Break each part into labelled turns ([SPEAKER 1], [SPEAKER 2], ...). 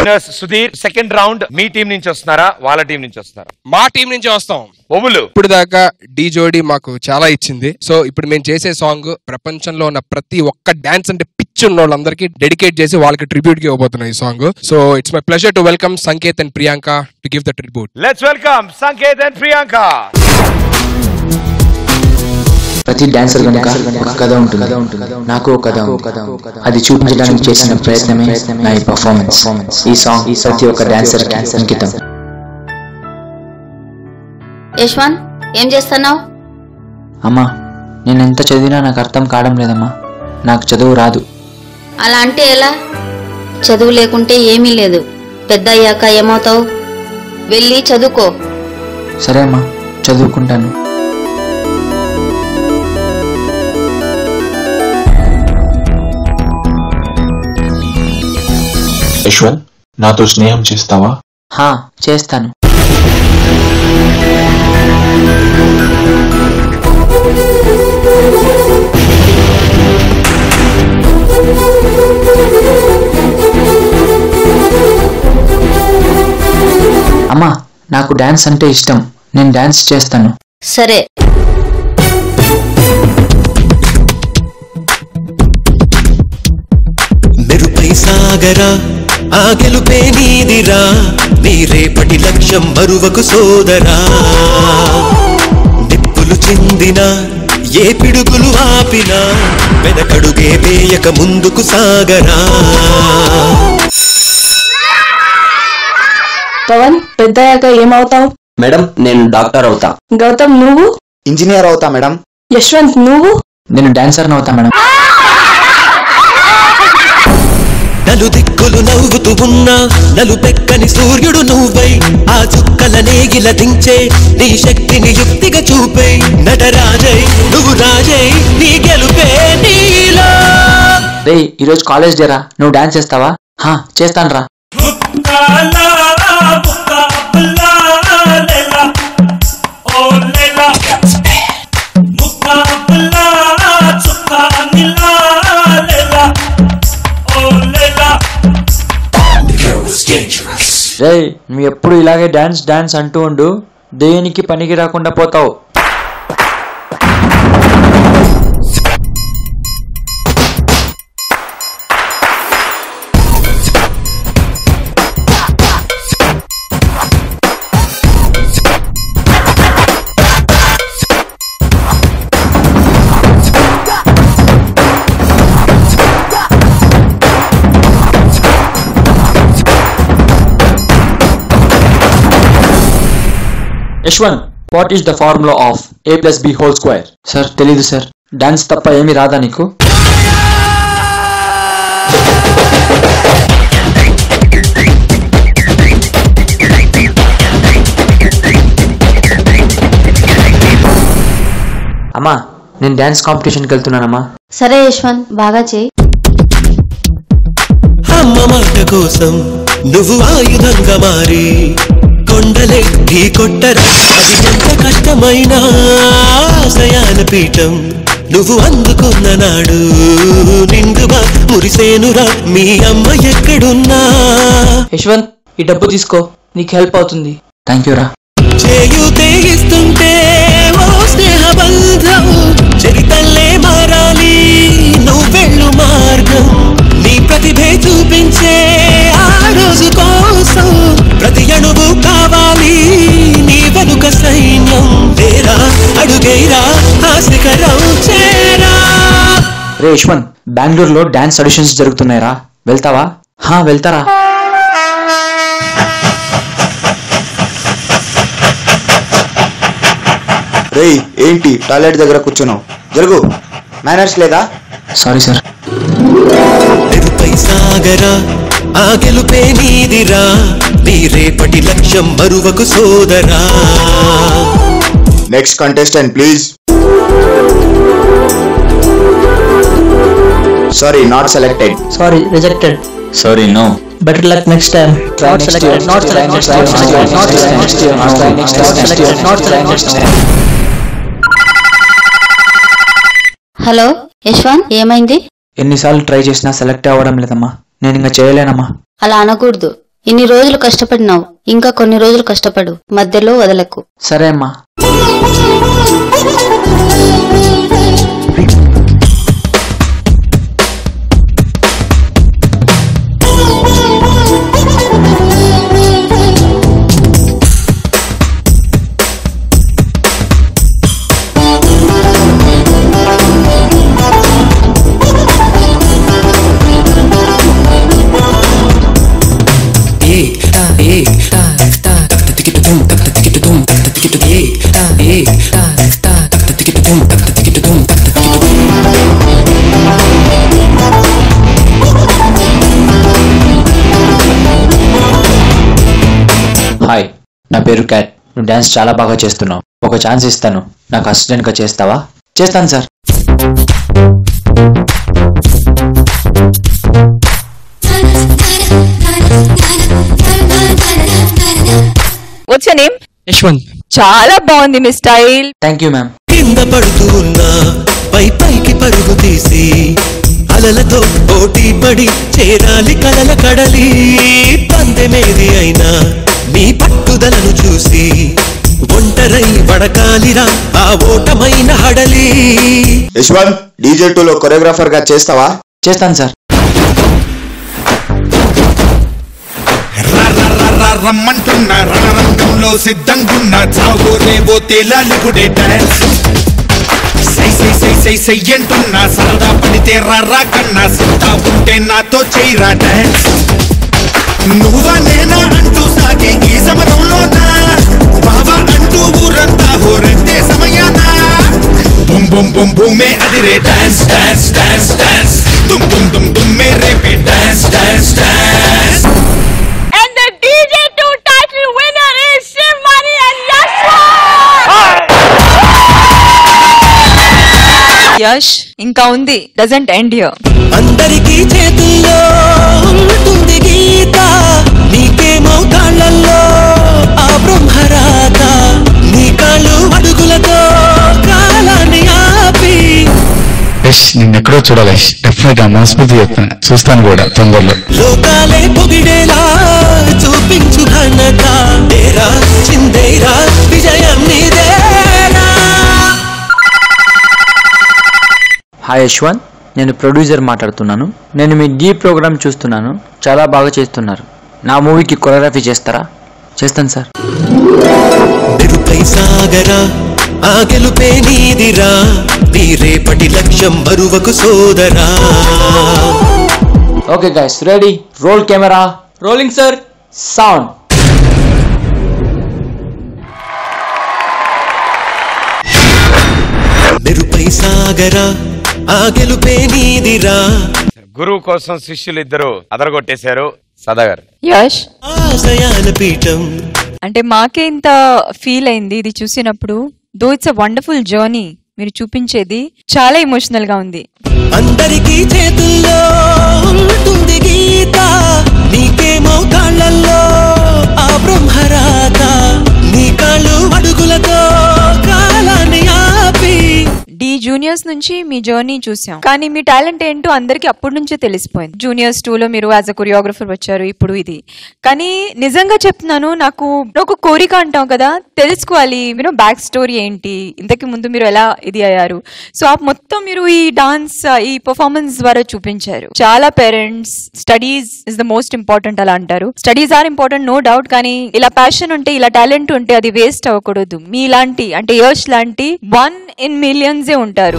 [SPEAKER 1] Winners Sudheer second round మీ team నుంచి వస్తున్నారా వాళ్ళ టీం నుంచి వస్తున్నారా
[SPEAKER 2] మా టీం నుంచి వస్తాం
[SPEAKER 1] ఒములు
[SPEAKER 2] ఇప్పుడు దాకా డీ జోడి మాకు చాలా ఇచ్చింది సో ఇప్పుడు మేము చేసే సాంగ్ ప్రపంచంలో ఉన్న ప్రతి ఒక్క డాన్స్ అంటే పిచ్ ఉన్న వాళ్ళందరికీ డెడికేట్ చేసి వాళ్ళకి ట్రిబ్యూట్ కి ఇవ్వబోతున్నాం ఈ song so it's my pleasure to welcome Sanket and Priyanka to give the tribute
[SPEAKER 1] let's welcome Sanket and Priyanka
[SPEAKER 3] ప్రతి డాన్సర్ కనుక ఒక కథ ఉంటుంది నాకు ఒక కథ ఉంది. అది చూపించడానికి చేసిన ప్రయత్నమే నా ఈ పర్ఫార్మెన్స్ ఈ సాంగ్ ఈ ప్రతి ఒక్క డాన్సర్ అంకితం
[SPEAKER 4] యశ్వంత్ ఏం చేస్తున్నావు
[SPEAKER 3] అమ్మా నేను ఎంత చదివినా నాకు అర్థం కావడం లేదమ్మా నాకు చదువు రాదు
[SPEAKER 4] అలా అంటే ఎలా చదువు లేకుంటే ఏమీ లేదు పెద్ద అయ్యాక ఏమవుతావు వెళ్ళి చదువుకో
[SPEAKER 3] సరే అమ్మా చదువుకుంటాను
[SPEAKER 5] యశ్వంత్ నాతో స్నేహం చేస్తావా
[SPEAKER 3] హా చేస్తాను అమ్మా నాకు డాన్స్ అంటే ఇష్టం నేను డాన్స్ చేస్తాను
[SPEAKER 4] సరే
[SPEAKER 6] మెరుపై సాగరా ఆ గెలుపే నీదిరా నీ రేపటి లక్ష్యం మరువకు సోదరా నిప్పులు చెందిన ఏ పిడుగులు ఆపినా వెనకడుగే వేయక ముందుకు సాగరా
[SPEAKER 7] పవన్ పెద్దయ్యాక ఏమవుతావు
[SPEAKER 8] మేడం నేను డాక్టర్ అవుతా
[SPEAKER 7] గౌతమ్ నువ్వు
[SPEAKER 8] ఇంజనీర్ అవుతా మేడం
[SPEAKER 7] యశ్వంత్ నువ్వు
[SPEAKER 3] నేను డాన్సర్ అవుతా మేడం
[SPEAKER 6] నలు దిక్కులు నవ్వుతూ ఉన్నా నలు పెక్కని సూర్యుడు నువ్వై ఆ చుక్కల నేగిల దించే నీ శక్తిని యుక్తిగా చూపే నటరాజై నువ్వు రాజై నీ గెలుపే నీలో
[SPEAKER 3] రే ఈరోజు కాలేజ్ డేరా నువ్వు డాన్స్ చేస్తావా హా చేస్తాను రా రే నువ్వు ఎప్పుడు ఇలాగే డాన్స్ డాన్స్ అంటూ ఉండు దేనికి పనికి రాకుండా పోతావు Yashwant what is the formula of a plus b whole square sir తెలీదు సార్ డాన్స్ తప్ప ఏమీ రాదా నీకు అమ్మా నేను డాన్స్ కాంపిటీషన్కి వెళ్తున్నానమ్మా
[SPEAKER 4] సరే యశ్వంత్ బాగా చేయి
[SPEAKER 6] అమ్మ మాట కోసం నువ్వు ఆయుధంగా మారి కొండలే ఢీ కొట్టరా అది ఎంత కష్టమైనా ఆశయాల పీఠం నువ్వు అందుకున్న నాడు నిండుగా మురిసేనురా మీ అమ్మ ఎక్కడున్నా
[SPEAKER 3] యశ్వంత్ ఈ డబ్బు తీసుకో నీకు హెల్ప్ అవుతుంది థ్యాంక్ యూ రా
[SPEAKER 6] చేయూతే ఇస్తుంటే ఓ స్నేహ బంధం చరితల్లే మారాలి నువ్వు వెళ్ళు మార్గం నీ ప్రతిభే చూపించే ఆ రోజు కోసం ప్రతి అణువు కావాలి నీ వెనుక సైన్యం లేరా అడుగైరా ఆ శిఖరం చేరా
[SPEAKER 3] రే యశ్వంత్ బెంగళూరులో డాన్స్ ఆడిషన్స్ జరుగుతున్నాయిరా వెళ్తావా హా వెళ్తారా
[SPEAKER 8] రేయ్ ఏంటి టాయిలెట్ దగ్గర కూర్చున్నావు జరుగు మేనర్స్ లేదా
[SPEAKER 3] సారీ సార్
[SPEAKER 6] మెరుపై సాగరా ఆ గెలుపే నీదిరా నీ రేపటి లక్ష్యం మరువకు సోదరా
[SPEAKER 8] next contestant please sorry not selected
[SPEAKER 3] sorry rejected
[SPEAKER 8] sorry no
[SPEAKER 3] better luck next time not selected not selected not selected next year not selected not selected
[SPEAKER 4] hello Yashwant ఏమైంది
[SPEAKER 3] ఎన్నిసార్లు ట్రై చేసినా సెలెక్ట్ అవ్వడం లేదమ్మా నేను ఇంకా చేయలేనమ్మా
[SPEAKER 4] అలా అనకూడదు ఇన్ని రోజులు కష్టపడినావు ఇంకా కొన్ని రోజులు కష్టపడు మధ్యలో వదలకు
[SPEAKER 3] సరే అమ్మా హాయ్ నా పేరు క్యాట్ నువ్వు డాన్స్ చాలా బాగా చేస్తున్నావు ఒక ఛాన్స్ ఇస్తాను నాకు అసిస్టెంట్గా చేస్తావా చేస్తాను sir
[SPEAKER 9] what's your name
[SPEAKER 2] Yashwant
[SPEAKER 9] చాలా బాగుంది మీ స్టైల్
[SPEAKER 3] థ్యాంక్ యూ మ్యామ్
[SPEAKER 6] కింద పడుతూ ఉన్నా పై పైకి పరుగు తీసి అలలతో పోటీ పడి చేరాలి కలల కడలి పందెమేది అయినా నీ పట్టుదలను చూసి ఒంటరై వడకాలిరా ఆ ఓటమైన హడలి
[SPEAKER 8] యశ్వంత్ డీజే టూలో కొరియోగ్రాఫర్ గా చేస్తావా
[SPEAKER 3] చేస్తాను సార్
[SPEAKER 10] రమ్మంటున్న రణరంగంలో సిద్ధంగున్న చావో రేవో తేలాలిగుడే డాన్స్ సై సై సై సై సై అంటున్నా సరదా పడితే రారా కన్నా సిద్ధా ఉంటే నాతో చేయరా డాన్స్ నువ్వా నేనా అంటూ సాగే ఈ సమరంలోనా బావా అంటూ ఊరంతా హోరెత్తే సమయాన బుమ్ బుమ్ బుమ్ బుమ్మే అదిరే డాన్స్ డాన్స్ డాన్స్ డాన్స్ దుమ్ దుమ్ దుమ్ దుమ్మే రేపే dance dance dance
[SPEAKER 9] And the DJ2 title winner is Shivani and Yash ఇంకా ఉంది డజంట్ ఎండ్ హియర్
[SPEAKER 6] అందరికీ చేతుల్లో ఉంటుంది గీత నీకేమో కాళ్ళల్లో ఆ బ్రహ్మరాత నీ కాళ్ళు అడుగులతో కాలాన్ని ఆపి
[SPEAKER 11] యష్ నిన్ను ఎక్కడో చూడాలి యష్ డెఫినెట్ గా మనస్ఫూర్తి చెప్తాను చూస్తాను కూడా తొందరలో
[SPEAKER 6] లోకాలే పొగిడేలా చూపించు ఘనత తేరా చిందేరా విజయం నీదేరా
[SPEAKER 3] హాయ్ యశ్వంత్ నేను ప్రొడ్యూసర్ మాట్లాడుతున్నాను నేను మీ డీ ప్రోగ్రామ్ చూస్తున్నాను చాలా బాగా చేస్తున్నారు నా మూవీకి కొరియోగ్రఫీ చేస్తారా చేస్తాను సార్
[SPEAKER 6] మెరుపై సాగరా ఆ గెలుపే నీదిరా నీ రేపటి లక్ష్యం బరువకు సోదరా
[SPEAKER 3] okay guys ready roll camera rolling sir sound
[SPEAKER 6] మెరుపై సాగరా ఆ గెలుపే నీదిరా
[SPEAKER 1] గురువు కోసం శిష్యులు ఇద్దరు అదరగొట్టేశారు సదా గారు
[SPEAKER 9] యష్
[SPEAKER 6] ఆశయాల పీఠం
[SPEAKER 9] అంటే మాకే ఇంత ఫీల్ అయింది ఇది చూసినప్పుడు though it's a wonderful journey మీరు చూపించేది చాలా ఎమోషనల్ గా ఉంది
[SPEAKER 6] అందరికీ చేతుల్లో ఉంటుంది గీత నీకేమో కాళ్ళల్లో ఆ బ్రహ్మరాత నీ కాళ్ళు అడుగులతో కాలాన్ని ఆపి
[SPEAKER 9] డి జూనియర్స్ నుంచి మీ జర్నీ చూసాం కానీ మీ టాలెంట్ ఏంటో అందరికి అప్పటి నుంచే తెలిసిపోయింది జూనియర్స్ టూ లో మీరు యాజ్ అ కొరియోగ్రఫర్ వచ్చారు ఇప్పుడు ఇది కానీ నిజంగా చెప్తున్నాను నాకు ఒక కోరిక అంటాం కదా తెలుసుకోవాలి మీరు బ్యాక్ స్టోరీ ఏంటి ఇంతకు ముందు మీరు ఎలా ఇది అయ్యారు సో ఆ మొత్తం మీరు ఈ డాన్స్ ఈ పర్ఫార్మెన్స్ ద్వారా చూపించారు చాలా parents studies is the most important అలా అంటారు studies are important no doubt కానీ ఇలా ప్యాషన్ ఉంటే ఇలా టాలెంట్ ఉంటే అది వేస్ట్ అవ్వకూడదు మీ లాంటి అంటే యర్స్ లాంటి వన్ ఇన్ మిలియన్స్ ఏ ఉంటారు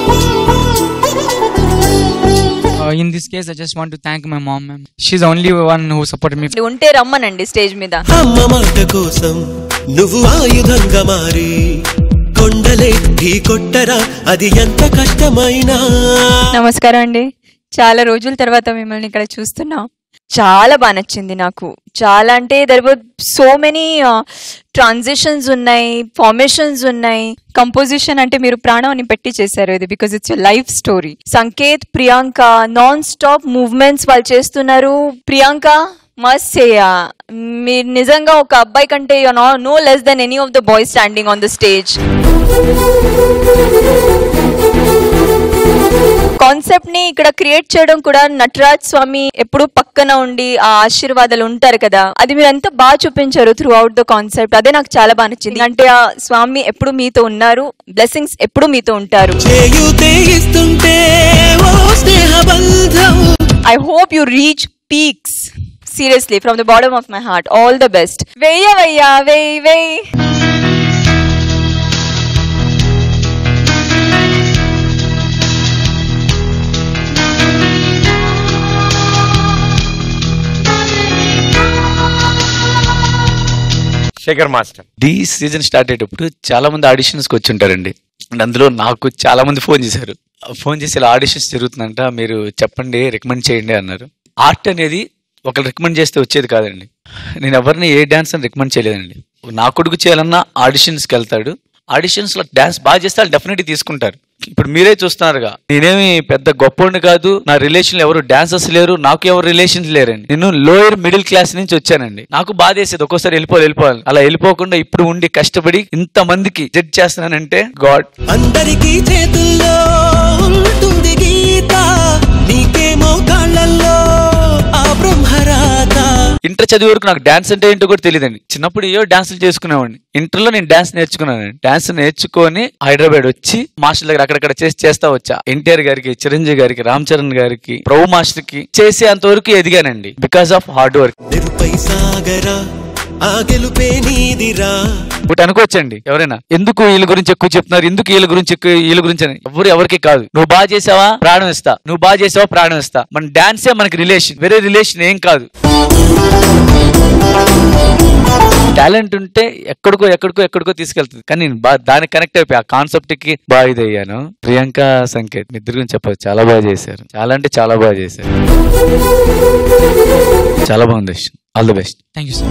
[SPEAKER 12] Uh, in this case, I just want to thank my mom, ma'am. She's the only one who supported me.
[SPEAKER 9] ఉంటే రమ్మనండి స్టేజ్ మీద
[SPEAKER 6] అమ్మ మాట కోసం నువ్వు ఆయుధంగా మారి కొండలే ఢీ కొట్టరా అది ఎంత కష్టమైనా
[SPEAKER 9] నమస్కారం అండి చాలా రోజుల తర్వాత మిమ్మల్ని ఇక్కడ చూస్తున్నాం చాలా బాగా నచ్చింది నాకు చాలా అంటే there were so many transitions ఉన్నాయి ఫార్మేషన్స్ ఉన్నాయి కంపోజిషన్ అంటే మీరు ప్రాణం అని పెట్టి చేశారు ఇది because it's life story Sanket Priyanka non stop movements వాళ్ళు చేస్తున్నారు ప్రియాంక మస్ట్ సేయా మీరు నిజంగా ఒక అబ్బాయి కంటే no no less than any of the boys standing on the stage concept ని ఇక్కడ క్రియేట్ చేయడం కూడా నటరాజ్ స్వామి ఎప్పుడు పక్కన ఉండి ఆ ఆశీర్వాదాలు ఉంటారు కదా అది మీరు ఎంత బాగా చూపించారు త్రూ అవుట్ ద కాన్సెప్ట్ అదే నాకు చాలా బాగా నచ్చింది అంటే ఆ స్వామి ఎప్పుడు మీతో ఉన్నారు బ్లెస్సింగ్స్ ఎప్పుడు మీతో ఉంటారు
[SPEAKER 6] చేయూతే ఇస్తుంటే ఓ స్నేహ బంధం
[SPEAKER 9] I hope you reach peaks seriously from the bottom of my heart all the best వెయ్యవయ్యా వెయ్యి వెయ్యి
[SPEAKER 1] Shekhar master
[SPEAKER 13] the season start అయ్యేటప్పుడు చాలా మంది ఆడిషన్స్ కి వచ్చి ఉంటారండి అండ్ అందులో నాకు చాలా మంది ఫోన్ చేశారు ఫోన్ చేసి ఇలా ఆడిషన్స్ జరుగుతుందంట మీరు చెప్పండి రికమెండ్ చేయండి అన్నారు ఆర్ట్ అనేది ఒకరు రికమెండ్ చేస్తే వచ్చేది కాదండి నేను ఎవరిని ఏ డాన్స్ అని రికమెండ్ చేయలేదండి నా కొడుకు చేయాలన్నా ఆడిషన్స్కి వెళ్తాడు ఆడిషన్స్ లో డాన్స్ బాగా చేస్తే వాళ్ళు డెఫినెట్లీ తీసుకుంటారు ఇప్పుడు మీరే చూస్తున్నారుగా నేనేమి పెద్ద గొప్పోడిని కాదు నా రిలేషన్ ఎవరు డాన్సర్స్ లేరు నాకు ఎవరు రిలేషన్స్ లేరండి నేను లోయర్ మిడిల్ క్లాస్ నుంచి వచ్చానండి నాకు బాధ వేసేది ఒక్కోసారి వెళ్ళిపోవాలి వెళ్ళిపోవాలి అలా వెళ్ళిపోకుండా ఇప్పుడు ఉండి కష్టపడి ఇంత మందికి జడ్జ్ చేస్తున్నానంటే గాడ్
[SPEAKER 6] అందరికీ చేతుల్లో ఉంటుంది గీత నీకేమో కాళ్ళల్లో ఆ బ్రహ్మరాత
[SPEAKER 13] ఇంటర్ చదివే వరకు నాకు డాన్స్ అంటే ఏంటో కూడా తెలియదండి చిన్నప్పుడు ఏవో డాన్సులు చేసుకునేవాడిని ఇంటర్లో నేను డాన్స్ నేర్చుకున్నాను డాన్స్ నేర్చుకొని హైదరాబాద్ వచ్చి మాస్టర్ దగ్గర అక్కడక్కడ చేసి చేస్తా వచ్చా ఎన్టీఆర్ గారికి చిరంజీవి గారికి రామ్ చరణ్ గారికి ప్రభు మాస్టర్ కి చేసే అంతవరకు ఎదిగానండి బికాస్ ఆఫ్ హార్డ్ వర్క్
[SPEAKER 6] పై సాగరా ఆ గెలుపే నీదిరా
[SPEAKER 13] ఒకటి అనుకోవచ్చండి ఎవరైనా ఎందుకు వీళ్ళ గురించి ఎక్కువ చెప్తున్నారు ఎందుకు వీళ్ళ గురించి ఎక్కువ వీళ్ళ గురించి అని ఎవరు ఎవరికి కాదు నువ్వు బాగా చేసావా ప్రాణం ఇస్తా నువ్వు బాగా చేసావా ప్రాణం ఇస్తా మన డాన్సే మనకి రిలేషన్ వేరే రిలేషన్ ఏం కాదు టాలెంట్ ఉంటే ఎక్కడికో ఎక్కడికో ఎక్కడికో తీసుకెళ్తుంది కానీ నేను బాగా దానికి కనెక్ట్ అయిపోయి ఆ కాన్సెప్ట్ కి బాగా ఇది అయ్యాను ప్రియాంక సంకేత్ మీ ఇద్దరు గురించి చెప్పదు చాలా బాగా చేశారు చాలా అంటే చాలా బాగా చేశారు చాలా బాగుంది all the best
[SPEAKER 12] thank you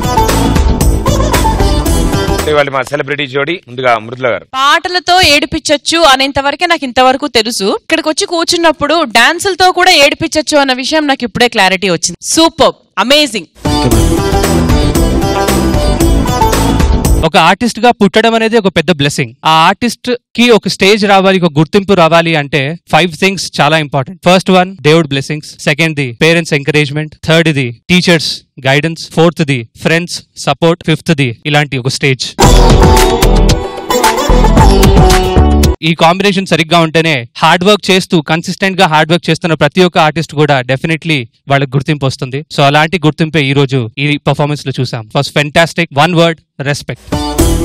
[SPEAKER 1] ఇవాళ మా సెలబ్రిటీ జోడి ముందుగా మృదుల గారు
[SPEAKER 14] పాటలతో ఏడిపించొచ్చు అనేంత వరకే నాకు ఇంతవరకు తెలుసు ఇక్కడికి వచ్చి కూర్చున్నప్పుడు డాన్సులతో కూడా ఏడిపించొచ్చు అన్న విషయం నాకు ఇప్పుడే క్లారిటీ వచ్చింది సూపర్ అమేజింగ్
[SPEAKER 15] ఒక ఆర్టిస్ట్ గా పుట్టడం అనేది ఒక పెద్ద బ్లెస్సింగ్ ఆ ఆర్టిస్ట్ కి ఒక స్టేజ్ రావాలి ఒక గుర్తింపు రావాలి అంటే ఫైవ్ థింగ్స్ చాలా ఇంపార్టెంట్ ఫస్ట్ వన్ దేవుడ్ blessings second the parents encouragement third the teachers guidance fourth the friends support fifth the ఇలాంటి ఒక స్టేజ్ ఈ కాంబినేషన్ సరిగ్గా ఉంటేనే హార్డ్ వర్క్ చేస్తూ కన్సిస్టెంట్ గా హార్డ్ వర్క్ చేస్తున్న ప్రతి ఒక్క ఆర్టిస్ట్ కూడా డెఫినెట్లీ వాళ్ళకి గుర్తింపు వస్తుంది సో అలాంటి గుర్తింపే ఈ రోజు ఈ పర్ఫార్మెన్స్ లో చూసాం first fantastic one word respect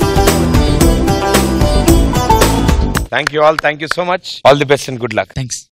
[SPEAKER 1] thank you all thank you so much all the best and good luck
[SPEAKER 12] thanks